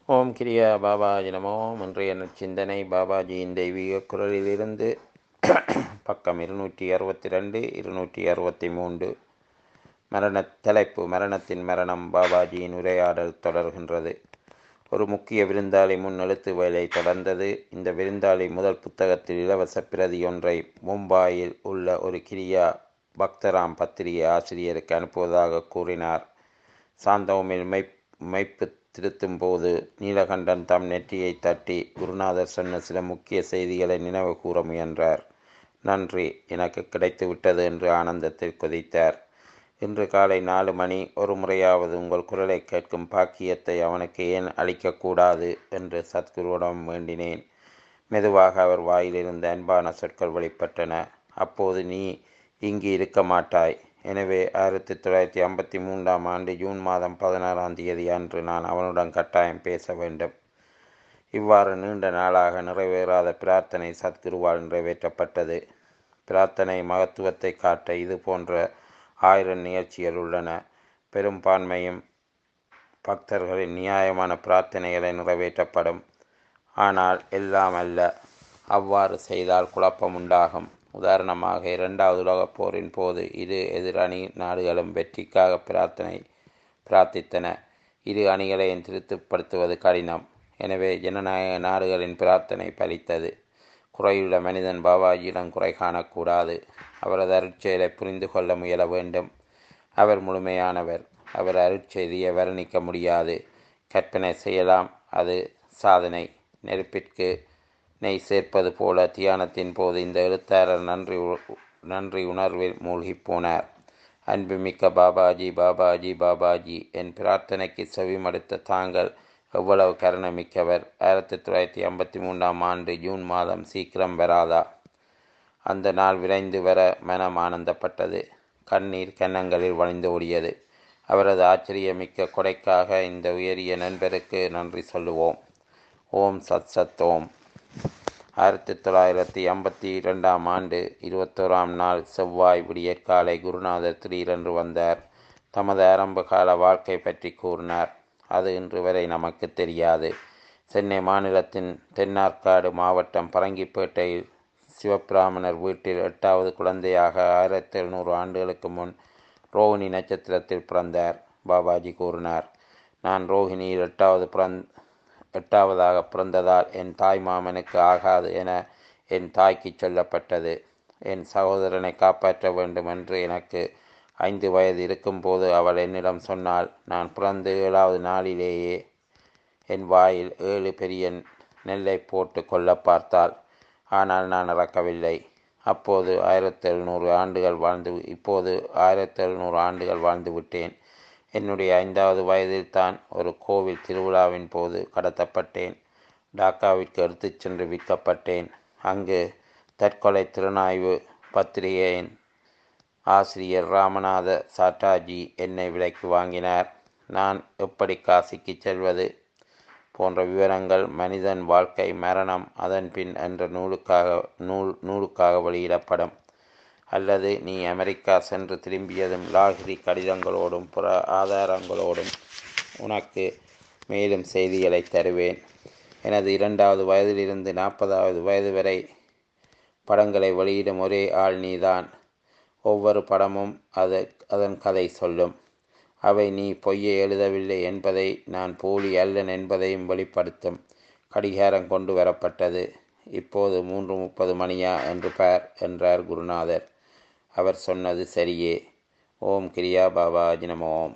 ஓம் கிரியா பாபாஜி நமோ இன்றைய சிந்தனை பாபாஜியின் தெய்வீக குரலிலிருந்து பக்கம் இருநூற்றி அறுபத்தி ரெண்டு இருநூற்றி அறுபத்தி மூன்று மரண தலைப்பு மரணத்தின் மரணம் பாபாஜியின் உரையாடல் தொடர்கின்றது ஒரு முக்கிய விருந்தாளி முன் எழுத்து வேலை தொடர்ந்தது இந்த விருந்தாளி முதல் புத்தகத்தில் இலவச பிரதி ஒன்றை மும்பாயில் உள்ள ஒரு கிரியா பக்தராம் பத்திரிகை ஆசிரியருக்கு அனுப்புவதாக கூறினார் சாந்தோமில் மெய் மெய்ப்பு திருத்தும் போது நீலகண்டன் தம் நெற்றியை தட்டி குருநாதர் சொன்ன சில முக்கிய செய்திகளை நினைவு கூற முயன்றார் நன்றி எனக்கு கிடைத்து விட்டது என்று ஆனந்தத்தில் கொதித்தார் இன்று காலை நாலு மணி ஒரு முறையாவது உங்கள் குரலை கேட்கும் பாக்கியத்தை அவனுக்கு ஏன் அளிக்கக்கூடாது என்று சத்குருவிடம் வேண்டினேன் மெதுவாக அவர் வாயிலிருந்து அன்பான சொற்கள் வெளிப்பட்டன அப்போது நீ இங்கு இருக்க மாட்டாய் எனவே ஆயிரத்தி தொள்ளாயிரத்தி ஐம்பத்தி மூன்றாம் ஆண்டு ஜூன் மாதம் பதினாறாம் தேதி அன்று நான் அவனுடன் கட்டாயம் பேச வேண்டும் இவ்வாறு நீண்ட நாளாக நிறைவேறாத பிரார்த்தனை சத்குருவால் நிறைவேற்றப்பட்டது பிரார்த்தனை மகத்துவத்தை காட்ட இது போன்ற ஆயிரம் நிகழ்ச்சிகள் உள்ளன பெரும்பான்மையும் பக்தர்களின் நியாயமான பிரார்த்தனைகளை நிறைவேற்றப்படும் ஆனால் எல்லாம் அல்ல அவ்வாறு செய்தால் குழப்பம் உண்டாகும் உதாரணமாக இரண்டாவது உலகப் போரின் போது இரு எதிரணி நாடுகளும் வெற்றிக்காக பிரார்த்தனை பிரார்த்தித்தன இரு அணிகளையும் திருத்துப்படுத்துவது கடினம் எனவே ஜனநாயக நாடுகளின் பிரார்த்தனை பலித்தது குறையுள்ள மனிதன் பாபாஜியிடம் குறை காணக்கூடாது அவரது அருட்செயலை புரிந்து கொள்ள முயல வேண்டும் அவர் முழுமையானவர் அவர் அருட்செய்தியை வர்ணிக்க முடியாது கற்பனை செய்யலாம் அது சாதனை நெருப்பிற்கு நெய் சேர்ப்பது போல தியானத்தின் போது இந்த எழுத்தாளர் நன்றி நன்றி உணர்வில் மூழ்கி போனார் அன்புமிக்க பாபாஜி பாபாஜி பாபாஜி என் பிரார்த்தனைக்கு செவிமடுத்த தாங்கள் எவ்வளவு கருணமிக்கவர் ஆயிரத்தி தொள்ளாயிரத்தி ஐம்பத்தி மூன்றாம் ஆண்டு ஜூன் மாதம் சீக்கிரம் வராதா அந்த நாள் விரைந்து வர மனம் ஆனந்தப்பட்டது கண்ணீர் கன்னங்களில் வழிந்து ஓடியது அவரது ஆச்சரியமிக்க கொடைக்காக இந்த உயரிய நண்பருக்கு நன்றி சொல்லுவோம் ஓம் சத் சத் ஓம் ஆயிரத்தி தொள்ளாயிரத்தி ஐம்பத்தி இரண்டாம் ஆண்டு இருபத்தோராம் நாள் செவ்வாய் விடியற்காலை குருநாதர் திடீரென்று வந்தார் தமது ஆரம்ப கால வாழ்க்கை பற்றி கூறினார் அது இன்று வரை நமக்கு தெரியாது சென்னை மாநிலத்தின் தென்னார்காடு மாவட்டம் பரங்கிப்பேட்டையில் சிவபிராமணர் வீட்டில் எட்டாவது குழந்தையாக ஆயிரத்தி எழுநூறு ஆண்டுகளுக்கு முன் ரோஹிணி நட்சத்திரத்தில் பிறந்தார் பாபாஜி கூறினார் நான் ரோஹிணியில் எட்டாவது பிறந் எட்டாவதாக பிறந்ததால் என் தாய் மாமனுக்கு ஆகாது என என் தாய்க்கு சொல்லப்பட்டது என் சகோதரனை காப்பாற்ற வேண்டும் என்று எனக்கு ஐந்து வயது இருக்கும்போது அவள் என்னிடம் சொன்னால் நான் பிறந்து ஏழாவது நாளிலேயே என் வாயில் ஏழு பெரிய நெல்லை போட்டு கொல்ல பார்த்தாள் ஆனால் நான் இறக்கவில்லை அப்போது ஆயிரத்தி எழுநூறு ஆண்டுகள் வாழ்ந்து இப்போது ஆயிரத்தி எழுநூறு ஆண்டுகள் வாழ்ந்து விட்டேன் என்னுடைய ஐந்தாவது வயதில் தான் ஒரு கோவில் திருவிழாவின் போது கடத்தப்பட்டேன் டாக்காவிற்கு எடுத்துச் சென்று விற்கப்பட்டேன் அங்கு தற்கொலை திறனாய்வு பத்திரிகையின் ஆசிரியர் ராமநாத சாட்டாஜி என்னை விலைக்கு வாங்கினார் நான் எப்படி காசிக்கு செல்வது போன்ற விவரங்கள் மனிதன் வாழ்க்கை மரணம் அதன் பின் என்ற நூலுக்காக நூல் நூலுக்காக வெளியிடப்படும் அல்லது நீ அமெரிக்கா சென்று திரும்பியதும் லாகிரி கடிதங்களோடும் புற ஆதாரங்களோடும் உனக்கு மேலும் செய்திகளை தருவேன் எனது இரண்டாவது வயதிலிருந்து நாற்பதாவது வயது வரை படங்களை வெளியிடும் ஒரே ஆள் நீதான் ஒவ்வொரு படமும் அது அதன் கதை சொல்லும் அவை நீ பொய்யை எழுதவில்லை என்பதை நான் போலி அல்லன் என்பதையும் வெளிப்படுத்தும் கடிகாரம் கொண்டு வரப்பட்டது இப்போது மூன்று முப்பது மணியா என்று பார் என்றார் குருநாதர் அவர் சொன்னது சரியே ஓம் கிரியா பாபாஜி நம ஓம்